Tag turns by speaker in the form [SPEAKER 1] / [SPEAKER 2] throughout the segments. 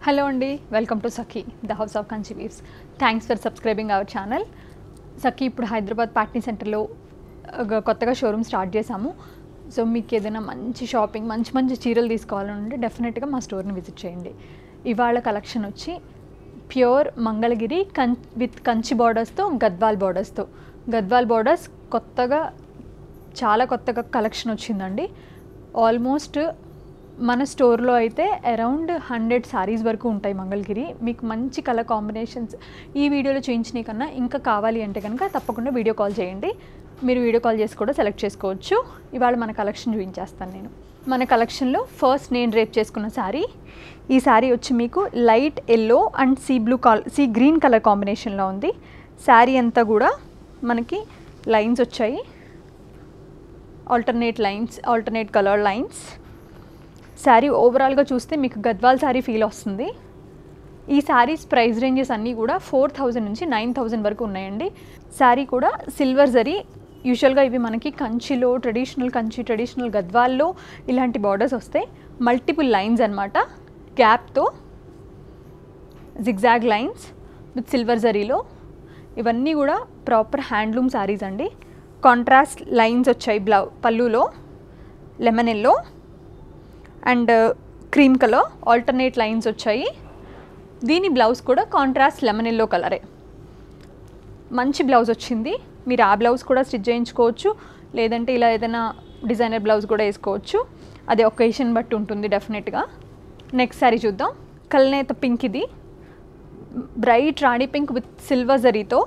[SPEAKER 1] hello అండి welcome to Sakhi the house of Kanchi weaves thanks for subscribing our channel Sakhi ఇప్పుడు హైదరాబాద్ పాట్నీ సెంటర్లో ఒక కొత్తగా షోరూమ్ స్టార్ట్ చేశాము సో మీకు ఏదైనా మంచి షాపింగ్ మంచి మంచి చీరలు తీసుకోవాలంటే డెఫినెట్గా మా స్టోర్ని విజిట్ చేయండి ఇవాళ కలెక్షన్ వచ్చి pure Mangalagiri come with Kanchi బార్డర్స్తో గద్వాల్ బార్డర్స్తో గద్వాల్ బార్డర్స్ కొత్తగా చాలా కొత్తగా కలెక్షన్ వచ్చిందండి ఆల్మోస్ట్ మన స్టోర్లో అయితే అరౌండ్ హండ్రెడ్ శారీస్ వరకు ఉంటాయి మంగళగిరి మీకు మంచి కలర్ కాంబినేషన్స్ ఈ వీడియోలో చూపించినవి కన్నా ఇంకా కావాలి అంటే కనుక తప్పకుండా వీడియో కాల్ చేయండి మీరు వీడియో కాల్ చేసి కూడా సెలెక్ట్ చేసుకోవచ్చు ఇవాళ మన కలెక్షన్ చూపించేస్తాను నేను మన కలెక్షన్లో ఫస్ట్ నేను రేప్ చేసుకున్న శారీ ఈ శారీ వచ్చి మీకు light yellow and sea blue కాల్ సీ గ్రీన్ కలర్ కాంబినేషన్లో ఉంది శారీ అంతా కూడా మనకి లైన్స్ వచ్చాయి alternate lines alternate colour lines sari ఓవరాల్గా చూస్తే మీకు గద్వాల్ శారీ ఫీల్ వస్తుంది ఈ శారీస్ ప్రైస్ రేంజెస్ అన్నీ కూడా ఫోర్ థౌజండ్ నుంచి నైన్ థౌజండ్ వరకు ఉన్నాయండి శారీ కూడా సిల్వర్ జరీ యూజువల్గా ఇవి మనకి కంచిలో ట్రెడిషనల్ కంచి ట్రెడిషనల్ గద్వాల్లో ఇలాంటి బార్డర్స్ వస్తాయి మల్టిపుల్ లైన్స్ అనమాట గ్యాప్తో జిగ్జాగ్ లైన్స్ విత్ సిల్వర్ జరీలో ఇవన్నీ కూడా ప్రాపర్ హ్యాండ్లూమ్ శారీస్ అండి కాంట్రాస్ట్ లైన్స్ వచ్చాయి బ్లౌ పళ్ళులో lemon yellow and cream colour alternate lines వచ్చాయి దీని బ్లౌజ్ కూడా కాంట్రాస్ట్ లెమన్ ఎల్లో కలరే మంచి బ్లౌజ్ వచ్చింది మీరు ఆ బ్లౌజ్ కూడా స్టిచ్ చేయించుకోవచ్చు లేదంటే ఇలా ఏదైనా డిజైనర్ బ్లౌజ్ కూడా వేసుకోవచ్చు అది ఒకేషన్ బట్టి ఉంటుంది డెఫినెట్గా నెక్స్ట్ శారీ చూద్దాం కల్నేత పింక్ ఇది బ్రైట్ రాణి పింక్ విత్ సిల్వర్ జరీతో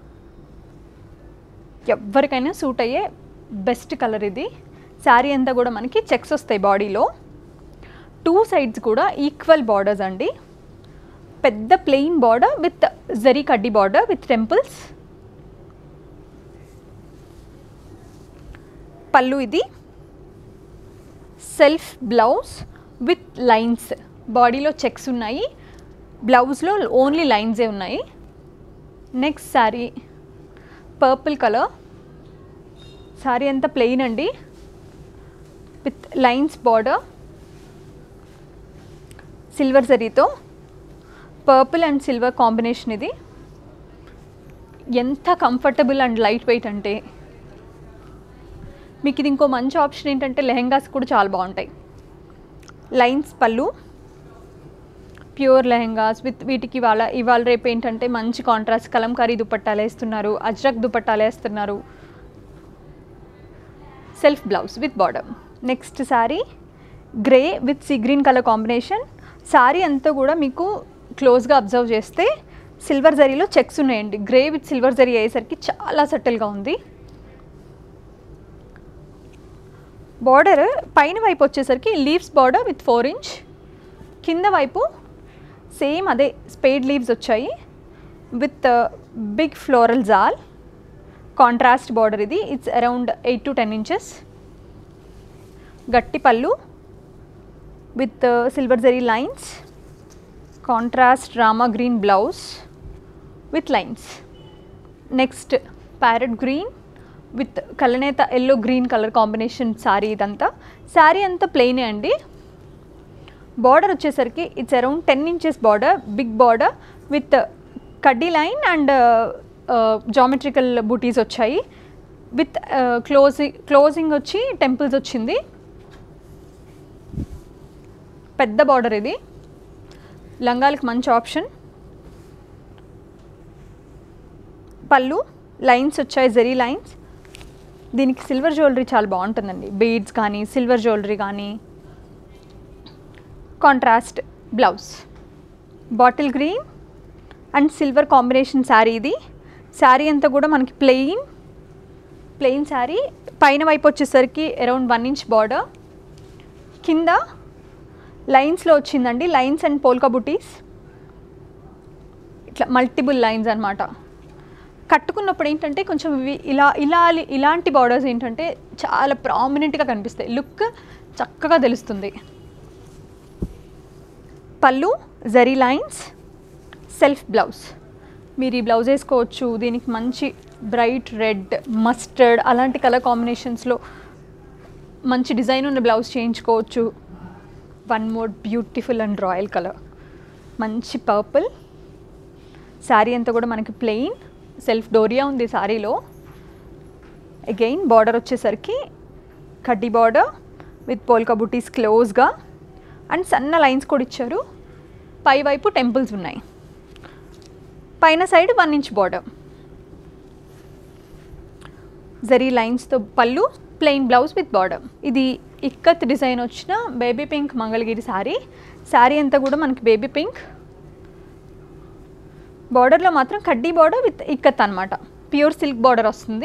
[SPEAKER 1] ఎవరికైనా సూట్ అయ్యే బెస్ట్ కలర్ ఇది శారీ అంతా కూడా మనకి చెక్స్ వస్తాయి బాడీలో టూ సైడ్స్ కూడా ఈక్వల్ బార్డర్స్ అండి పెద్ద ప్లెయిన్ బార్డర్ విత్ జరీ కడ్డీ బార్డర్ విత్ టెంపుల్స్ పళ్ళు ఇది సెల్ఫ్ బ్లౌజ్ విత్ లైన్స్ బాడీలో చెక్స్ ఉన్నాయి బ్లౌజ్లో ఓన్లీ లైన్సే ఉన్నాయి next sari purple colour sari అంతా ప్లెయిన్ అండి విత్ లైన్స్ బార్డర్ సిల్వర్ జరీతో పర్పుల్ అండ్ సిల్వర్ కాంబినేషన్ ఇది ఎంత కంఫర్టబుల్ అండ్ లైట్ వెయిట్ అంటే మీకు ఇది ఇంకో మంచి ఆప్షన్ ఏంటంటే లెహెంగాస్ కూడా చాలా బాగుంటాయి లైన్స్ పళ్ళు ప్యూర్ లెహెంగాస్ విత్ వీటికి వాళ్ళ ఇవాళ రేపు ఏంటంటే మంచి కాంట్రాస్ట్ కలంకారీ దుపట్టాలు వేస్తున్నారు అజ్రక్ దుపట్టాలు వేస్తున్నారు self blouse with border next sari grey with sea green colour combination sari అంతా కూడా మీకు క్లోజ్గా అబ్జర్వ్ చేస్తే సిల్వర్ జరీలో చెక్స్ ఉన్నాయండి గ్రే విత్ సిల్వర్ జరీ అయ్యేసరికి చాలా సటిల్గా ఉంది బార్డర్ పైన వైపు వచ్చేసరికి leaves border with four inch కింద వైపు సేమ్ అదే స్పేడ్ లీవ్స్ వచ్చాయి విత్ బిగ్ ఫ్లోరల్ జాల్ కాంట్రాస్ట్ బార్డర్ ఇది it's around eight to ten inches గట్టి pallu with silver zari lines contrast రామా green blouse with lines next parrot green with కలనేత yellow green colour combination sari ఇదంతా శారీ అంతా ప్లెయినే అండి బార్డర్ వచ్చేసరికి it's around ten inches border big border with కడ్డీ line and geometrical butis వచ్చాయి విత్ క్లోజింగ్ క్లోజింగ్ వచ్చి టెంపుల్స్ వచ్చింది పెద్ద బార్డర్ ఇది లంగాలకు మంచి ఆప్షన్ పళ్ళు లైన్స్ వచ్చాయి జెరీ లైన్స్ దీనికి సిల్వర్ జ్యువెలరీ చాలా బాగుంటుందండి బీడ్స్ కానీ సిల్వర్ జ్యువెలరీ కానీ contrast blouse bottle green and silver combination sari ఇది శారీ అంతా కూడా మనకి ప్లెయిన్ ప్లెయిన్ శారీ పైన వైపు వచ్చేసరికి అరౌండ్ వన్ ఇంచ్ బార్డర్ కింద లైన్స్లో వచ్చిందండి లైన్స్ అండ్ పోల్కా బుటీస్ ఇట్లా మల్టిపుల్ లైన్స్ అనమాట కట్టుకున్నప్పుడు ఏంటంటే కొంచెం ఇవి ఇలా ఇలా ఇలాంటి బార్డర్స్ ఏంటంటే చాలా ప్రామినెంట్గా కనిపిస్తాయి లుక్ చక్కగా తెలుస్తుంది పళ్ళు జరీ లైన్స్ సెల్ఫ్ బ్లౌజ్ మీరు ఈ బ్లౌజ్ వేసుకోవచ్చు దీనికి మంచి బ్రైట్ రెడ్ మస్టర్డ్ అలాంటి కలర్ కాంబినేషన్స్లో మంచి డిజైన్ ఉన్న బ్లౌజ్ చేయించుకోవచ్చు one more beautiful and royal colour మంచి పర్పుల్ శారీ అంతా కూడా మనకి ప్లెయిన్ సెల్ఫ్ డోరియా ఉంది శారీలో అగైన్ బార్డర్ వచ్చేసరికి కడ్డీ బార్డర్ విత్ పోల్కా బుటీస్ క్లోజ్గా అండ్ సన్న లైన్స్ కూడా ఇచ్చారు పై వైపు టెంపుల్స్ ఉన్నాయి పైన side one inch border zari లైన్స్తో pallu plain blouse with border ఇది ఇక్కత్ డిజైన్ వచ్చిన బేబీ పింక్ మంగళగిరి శారీ శారీ అంతా కూడా మనకి బేబీ పింక్ బార్డర్లో మాత్రం కడ్డీ బార్డర్ విత్ ఇక్కత్ అనమాట ప్యూర్ సిల్క్ బార్డర్ వస్తుంది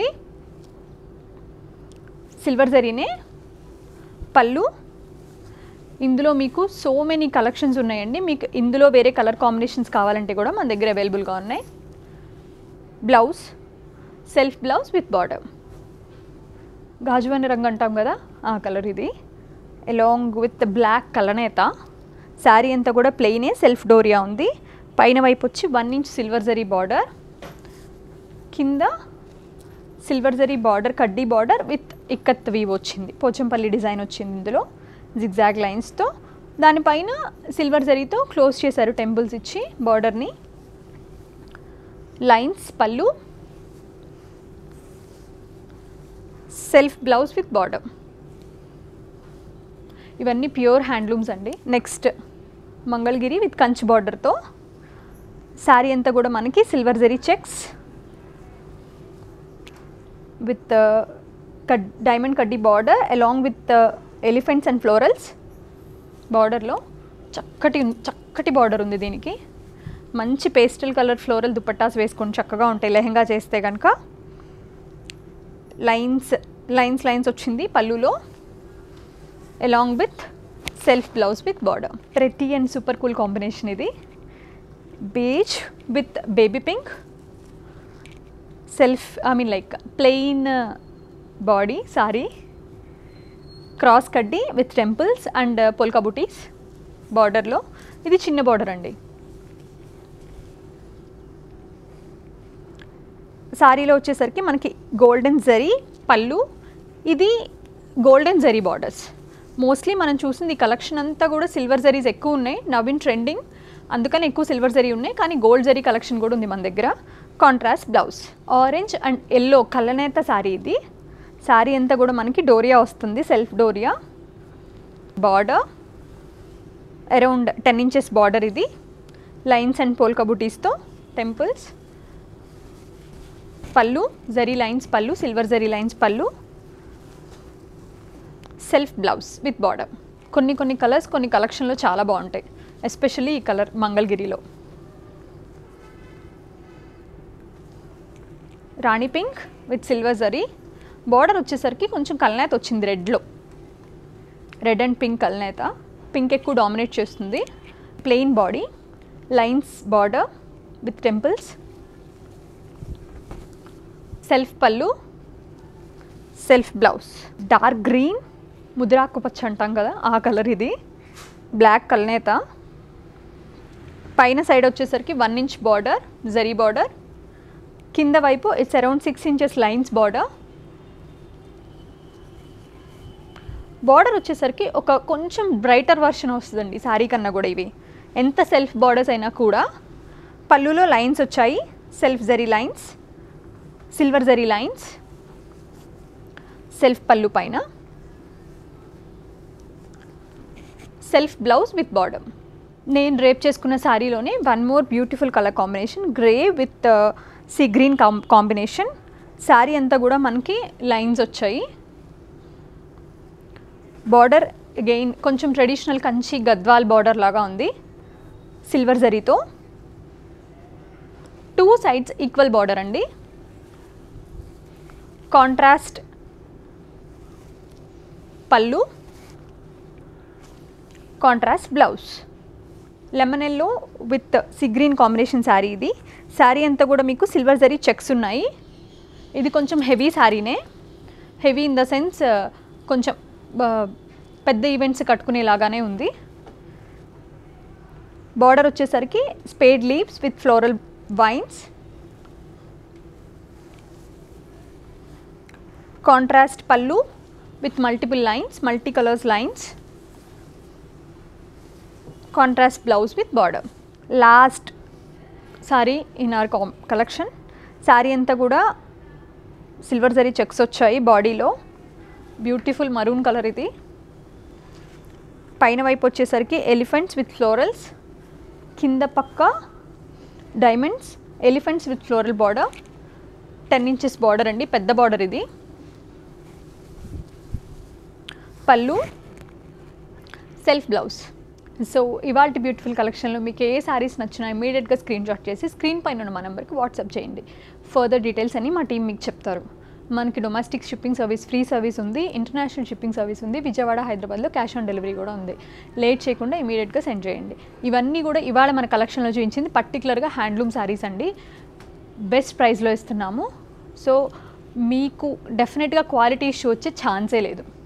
[SPEAKER 1] సిల్వర్ జరీనే పళ్ళు ఇందులో మీకు సో మెనీ కలెక్షన్స్ ఉన్నాయండి మీకు ఇందులో వేరే కలర్ కాంబినేషన్స్ కావాలంటే కూడా మన దగ్గర అవైలబుల్గా ఉన్నాయి blouse self blouse with border గాజువని రంగు అంటాం కదా ఆ కలర్ ఇది అలాంగ్ విత్ బ్లాక్ కలనేత శారీ అంతా కూడా ప్లెయినే సెల్ఫ్ డోరియా ఉంది పైన వైపు వచ్చి one inch silver zari border కింద సిల్వర్ జరీ బార్డర్ కడ్డీ బార్డర్ విత్ ఇక్కత్ వీవ్ వచ్చింది పోచంపల్లి డిజైన్ వచ్చింది ఇందులో జిగ్జాగ్ లైన్స్తో దానిపైన సిల్వర్ జరీతో క్లోజ్ చేశారు టెంపుల్స్ ఇచ్చి బార్డర్ని lines pallu self blouse with border ఇవన్నీ ప్యూర్ హ్యాండ్లూమ్స్ అండి నెక్స్ట్ మంగళగిరి విత్ కంచ్ బార్డర్తో శారీ అంతా కూడా మనకి సిల్వర్ జరీ చెక్స్ విత్ కడ్ డైమండ్ కడ్డీ border along with elephants and florals బార్డర్లో చక్కటి చక్కటి బార్డర్ ఉంది దీనికి మంచి పేస్టల్ కలర్ ఫ్లోరల్ దుపట్టాస్ వేసుకొని చక్కగా ఉంటాయి లెహంగా చేస్తే కనుక లైన్స్ లైన్స్ లైన్స్ వచ్చింది పళ్ళులో along with self blouse with border pretty and super cool combination ఇది beige with baby pink self I mean like plain body sari cross కడ్డీ with temples and polka butis బార్డర్లో ఇది చిన్న బార్డర్ అండి సారీలో వచ్చేసరికి మనకి గోల్డెన్ జరీ పళ్ళు ఇది గోల్డెన్ జరీ బార్డర్స్ మోస్ట్లీ మనం చూసింది ఈ కలెక్షన్ అంతా కూడా సిల్వర్ జరీస్ ఎక్కువ ఉన్నాయి నవీన్ ట్రెండింగ్ అందుకని ఎక్కువ సిల్వర్ జరీ ఉన్నాయి కానీ గోల్డ్ జరీ కలెక్షన్ కూడా ఉంది మన దగ్గర contrast blouse orange and yellow కళ్ళనేత శారీ ఇది శారీ అంతా కూడా మనకి డోరియా వస్తుంది self doria border around ten inches border ఇది లైన్స్ అండ్ పోల్కా బుటీస్తో temples pallu zari lines pallu silver zari lines pallu self blouse with border కొన్ని కొన్ని కలర్స్ కొన్ని కలెక్షన్లో చాలా బాగుంటాయి ఎస్పెషల్లీ ఈ కలర్ మంగళగిరిలో రాణి pink with silver zari border వచ్చేసరికి కొంచెం కల్నేత వచ్చింది రెడ్లో రెడ్ అండ్ పింక్ కల్నేత పింక్ ఎక్కువ డామినేట్ చేస్తుంది plain body lines border with temples self pallu self blouse dark green ముద్రాకు పచ్చ అంటాం కదా ఆ కలర్ ఇది బ్లాక్ కల్నేత పైన సైడ్ వచ్చేసరికి one inch border zari border కింద వైపు it's around six inches lines border border వచ్చేసరికి ఒక కొంచెం బ్రైటర్ వర్షన్ వస్తుందండి శారీ కన్నా కూడా ఇవి ఎంత సెల్ఫ్ బార్డర్స్ అయినా కూడా పళ్ళులో లైన్స్ వచ్చాయి self zari lines silver zari lines self pallu పైన సెల్ఫ్ బ్లౌజ్ విత్ బార్డర్ నేను రేప్ చేసుకున్న శారీలోనే one more beautiful colour combination grey with sea green combination sari అంతా కూడా మనకి లైన్స్ వచ్చాయి బార్డర్ అగైన్ కొంచెం ట్రెడిషనల్ కంచి గద్వాల్ బార్డర్ లాగా ఉంది సిల్వర్ జరీతో టూ సైడ్స్ ఈక్వల్ బార్డర్ అండి contrast pallu contrast blouse lemon yellow with sea green combination sari ఇది శారీ అంతా కూడా మీకు సిల్వర్ జరీ చెక్స్ ఉన్నాయి ఇది కొంచెం హెవీ శారీనే హెవీ ఇన్ ద సెన్స్ కొంచెం ఆ, పెద్ద ఈవెంట్స్ కట్టుకునేలాగానే ఉంది బార్డర్ వచ్చేసరికి spade leaves with floral vines contrast pallu with multiple lines multi colours lines contrast blouse with border last sari in our కామ్ కలెక్షన్ శారీ అంతా కూడా సిల్వర్ జరీ చెక్స్ వచ్చాయి బాడీలో బ్యూటిఫుల్ మరూన్ కలర్ ఇది పైన వైపు వచ్చేసరికి ఎలిఫెంట్స్ విత్ ఫ్లోరల్స్ కింద పక్క diamonds elephants with floral border ten inches border అండి పెద్ద బార్డర్ ఇది పళ్ళు సెల్ఫ్ బ్లౌజ్ సో ఇవాళ బ్యూటిఫుల్ కలెక్షన్లో మీకు ఏ శారీస్ నచ్చినా ఇమీడియట్గా స్క్రీన్ షాట్ చేసి స్క్రీన్ పైన ఉన్న మా నెంబర్కి వాట్సాప్ చేయండి ఫర్దర్ డీటెయిల్స్ అని మా టీం మీకు చెప్తారు మనకి domestic shipping service free service ఉంది ఇంటర్నేషనల్ షిప్పింగ్ సర్వీస్ ఉంది విజయవాడ హైదరాబాద్లో క్యాష్ ఆన్ డెలివరీ కూడా ఉంది లేట్ చేయకుండా ఇమీడియట్గా సెండ్ చేయండి ఇవన్నీ కూడా ఇవాళ మన కలెక్షన్లో చూపించింది పర్టికులర్గా హ్యాండ్లూమ్ శారీస్ అండి బెస్ట్ ప్రైస్లో ఇస్తున్నాము సో మీకు డెఫినెట్గా క్వాలిటీ ఇష్యూ వచ్చే ఛాన్సే లేదు